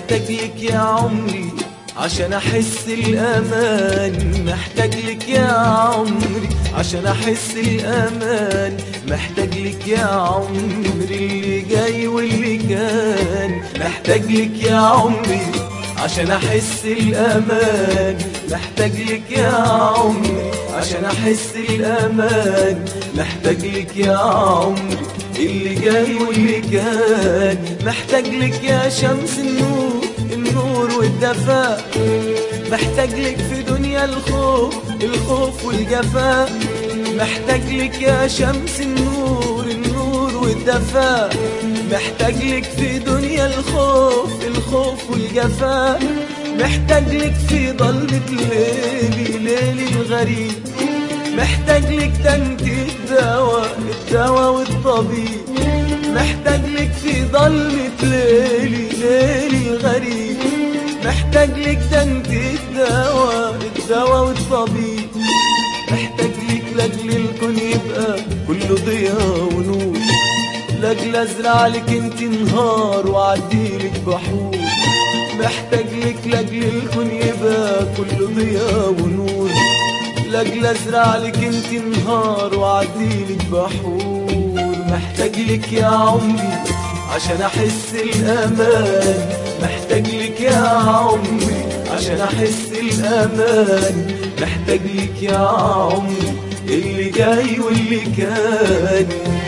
محتاج لك يا عمري عشان احس الامان محتاج لك يا عمري عشان احس الامان محتاج لك يا عمري اللي جاي واللي كان محتاج لك يا عمري عشان احس الامان محتاج لك يا عمري عشان احس الامان محتاج لك يا عمري اللي جاي واللي كان محتاج لك يا شمس النور النور والدفاء محتاج لك في دنيا الخوف الخوف والجفاء محتاج لك يا شمس النور النور والدفاء محتاج لك في دنيا الخوف الخوف والجفاء محتاج لك في ضلمة ليلي ليلي الغريب محتاج لك ده انت الدواء الدواء والطبيب محتاج لك في ضلمة ليلي ليلي الغريب محتاج لك ده انت الدواء الدواء والطبيب محتاج لك لاجل الكون يبقى كله ضياء ونور لاجل ازرع لك انت نهار واعديلك بحور محتاج لك لاجل الكون يبقى كله ضياء ونور لاجل ازرع لك انت نهار واعديلك بحور محتاج لك يا عمري عشان احس الامان محتاج لك يا عمري عشان احس الامان محتاج لك يا عمري اللي جاي واللي كان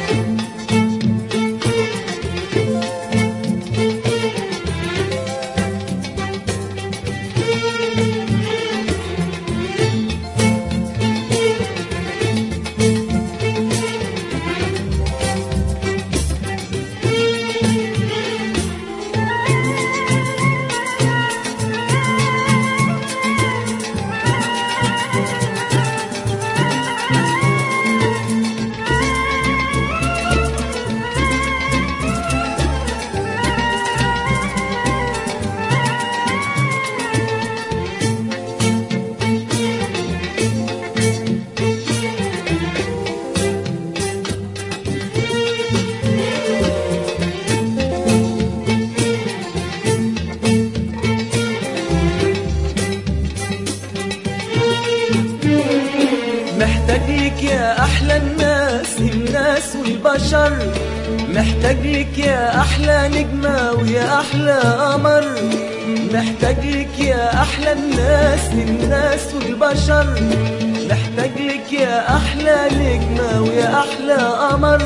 محتاج لك يا احلى الناس الناس والبشر محتاج لك يا احلى نجمه ويا احلى قمر محتاج لك يا احلى الناس الناس والبشر محتاج لك يا احلى نجمه ويا احلى قمر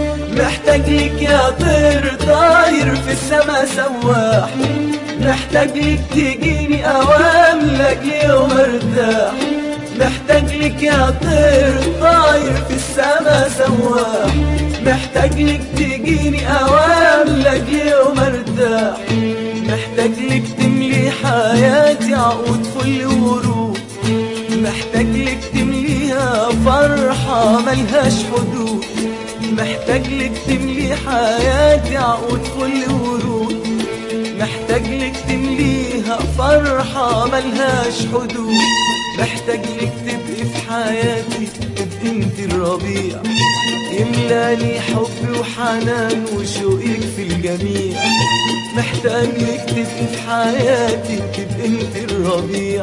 محتاج لك يا طير طاير في السما سواح محتاج لك تجيني اوام لاجلي يوم ارتاح محتاج لك يا طير طاير في السما سواح محتاج لك تجيني اوام لاجلي يوم ارتاح محتاج لك تملي حياتي عقود فل ورود محتاج لك تمليها فرحة ملهاش حدود محتاج لك تملي حياتي عقود فل ورود محتاج لك تمليها فرحة ملهاش حدود محتاج لك تبقي في حياتي تبقي انت الربيع يملاني حب وحنان وشوقك في الجميع محتاج لك تبقي في حياتي تبقي انت الربيع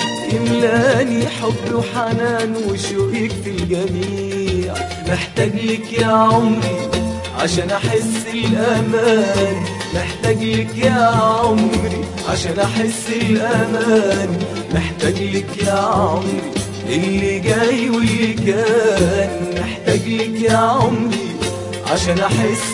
يملاني حب وحنان وشوقك في الجميع محتاج لك يا عمري عشان احس الامان محتاج لك يا عمري عشان احس الامان محتاج لك يا عمري اللي جاي واللي كان محتاج لك يا عمري عشان احس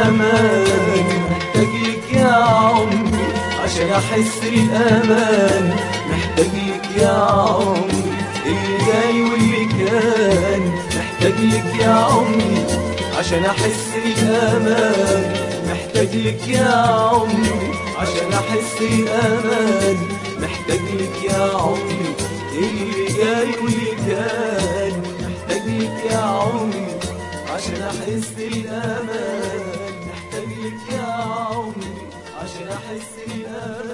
الامان محتاج لك يا عمري عشان احس الامان محتاج لك يا عمري اللي جاي واللي كان محتاج لك يا عمري عشان احس الامان محتاج لك يا عمري عشان احس الامان محتاج لك يا عمري اللي جاي واللي كان محتاج لك يا عمري عشان احس الامان محتاج لك يا عمري عشان احس الامان